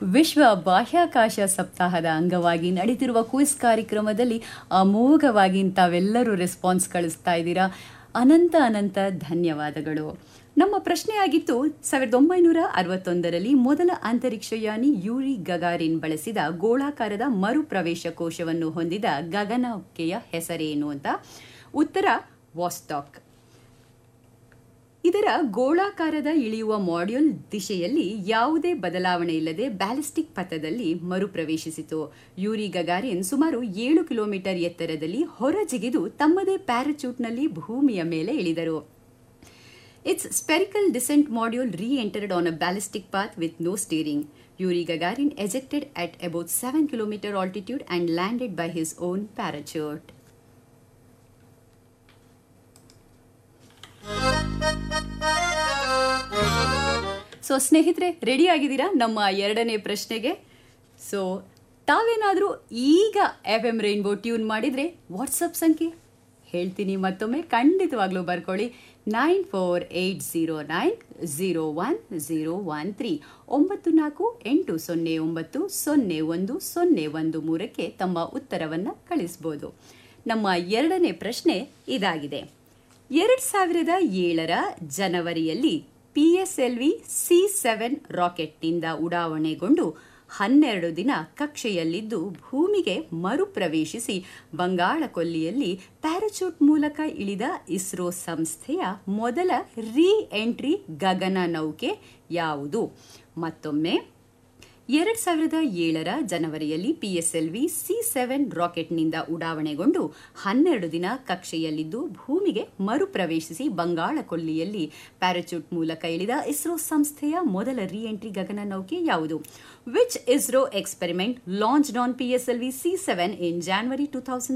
ವಿಶ್ವ ಬಾಹ್ಯಾಕಾಶ ಸಪ್ತಾಹದ ಅಂಗವಾಗಿ ನಡೀತಿರುವ ಕ್ವಿಸ್ ಕಾರ್ಯಕ್ರಮದಲ್ಲಿ ಅಮೋಘವಾಗಿ ತಾವೆಲ್ಲರೂ ರೆಸ್ಪಾನ್ಸ್ ಕಳಿಸ್ತಾ ಇದ್ದೀರಾ ಅನಂತ ಅನಂತ ಧನ್ಯವಾದಗಳು ನಮ್ಮ ಪ್ರಶ್ನೆಯಾಗಿತ್ತು ಸಾವಿರದ ಒಂಬೈನೂರ ಅರವತ್ತೊಂದರಲ್ಲಿ ಮೊದಲ ಅಂತರಿಕ್ಷಯಾನಿ ಯೂರಿ ಗಗಾರಿನ್ ಬಳಸಿದ ಗೋಳಾಕಾರದ ಮರುಪ್ರವೇಶ ಕೋಶವನ್ನು ಹೊಂದಿದ ಗಗನಕೆಯ ಹೆಸರೇನು ಅಂತ ಉತ್ತರ ವಾಸ್ಟಾಕ್ ಇದರ ಗೋಳಾಕಾರದ ಇಳಿಯುವ ಮಾಡ್ಯೂಲ್ ದಿಶೆಯಲ್ಲಿ ಯಾವುದೇ ಬದಲಾವಣೆ ಇಲ್ಲದೆ ಬ್ಯಾಲಿಸ್ಟಿಕ್ ಪಥದಲ್ಲಿ ಮರುಪ್ರವೇಶಿಸಿತು ಯೂರಿ ಗಗಾರಿನ್ ಸುಮಾರು ಏಳು ಕಿಲೋಮೀಟರ್ ಎತ್ತರದಲ್ಲಿ ಹೊರಜಿಗಿದು ತಮ್ಮದೇ ಪ್ಯಾರಾಚೂಟ್ನಲ್ಲಿ ಭೂಮಿಯ ಮೇಲೆ ಇಳಿದರು Its spherical descent module re entered on a ballistic path with no steering. Yuri Gagarin ejected at about 7 km altitude and landed by his own parachute. So ಸ್ನೇಹಿತರೆ ರೆಡಿ ಆಗಿದ್ದೀರಾ ನಮ್ಮ ಎರಡನೇ ಪ್ರಶ್ನೆಗೆ ಸೊ ತಾವೇನಾದರೂ ಈಗ ಎಫ್ ಎಂ ರೈನ್ಬೋ ಟ್ಯೂನ್ ಮಾಡಿದರೆ WhatsApp ಸಂಖ್ಯೆ ಹೇಳ್ತೀನಿ ಮತ್ತೊಮ್ಮೆ ಖಂಡಿತವಾಗ್ಲೂ ಬರ್ಕೊಳ್ಳಿ nine four eight zero nine zero one zero one three ಒಂಬತ್ತು ನಾಲ್ಕು ಎಂಟು ಸೊನ್ನೆ ಒಂಬತ್ತು ಸೊನ್ನೆ ಒಂದು ಸೊನ್ನೆ ಒಂದು ಮೂರಕ್ಕೆ ತಮ್ಮ ಉತ್ತರವನ್ನು ಕಳಿಸ್ಬೋದು ನಮ್ಮ ಎರಡನೇ ಪ್ರಶ್ನೆ ಇದಾಗಿದೆ ಎರಡು ಸಾವಿರದ ಏಳರ ಜನವರಿಯಲ್ಲಿ P S L V C seven ರಾಕೆಟ್ನಿಂದ ಉಡಾವಣೆಗೊಂಡು ಹನ್ನೆರಡು ದಿನ ಕಕ್ಷೆಯಲ್ಲಿದ್ದು ಭೂಮಿಗೆ ಮರುಪ್ರವೇಶಿಸಿ ಬಂಗಾಳ ಕೊಲ್ಲಿಯಲ್ಲಿ ಪ್ಯಾರಾಚೂಟ್ ಮೂಲಕ ಇಳಿದ ಇಸ್ರೋ ಸಂಸ್ಥೆಯ ಮೊದಲ ರೀ ಎಂಟ್ರಿ ಗಗನ ನೌಕೆ ಯಾವುದು ಮತ್ತೊಮ್ಮೆ ಎರಡು ಸಾವಿರದ ಏಳರ ಜನವರಿಯಲ್ಲಿ ಪಿಎಸ್ಎಲ್ವಿ ಸಿ ಸೆವೆನ್ ರಾಕೆಟ್ನಿಂದ ಉಡಾವಣೆಗೊಂಡು ಹನ್ನೆರಡು ದಿನ ಕಕ್ಷೆಯಲ್ಲಿದ್ದು ಭೂಮಿಗೆ ಮರುಪ್ರವೇಶಿಸಿ ಬಂಗಾಳ ಕೊಲ್ಲಿಯಲ್ಲಿ ಪ್ಯಾರಾಚೂಟ್ ಮೂಲಕ ಇಳಿದ ಇಸ್ರೋ ಸಂಸ್ಥೆಯ ಮೊದಲ ರೀ ಎಂಟ್ರಿ ಗಗನ ನೌಕೆ ಯಾವುದು which ISRO experiment launched on PSLV C seven in January two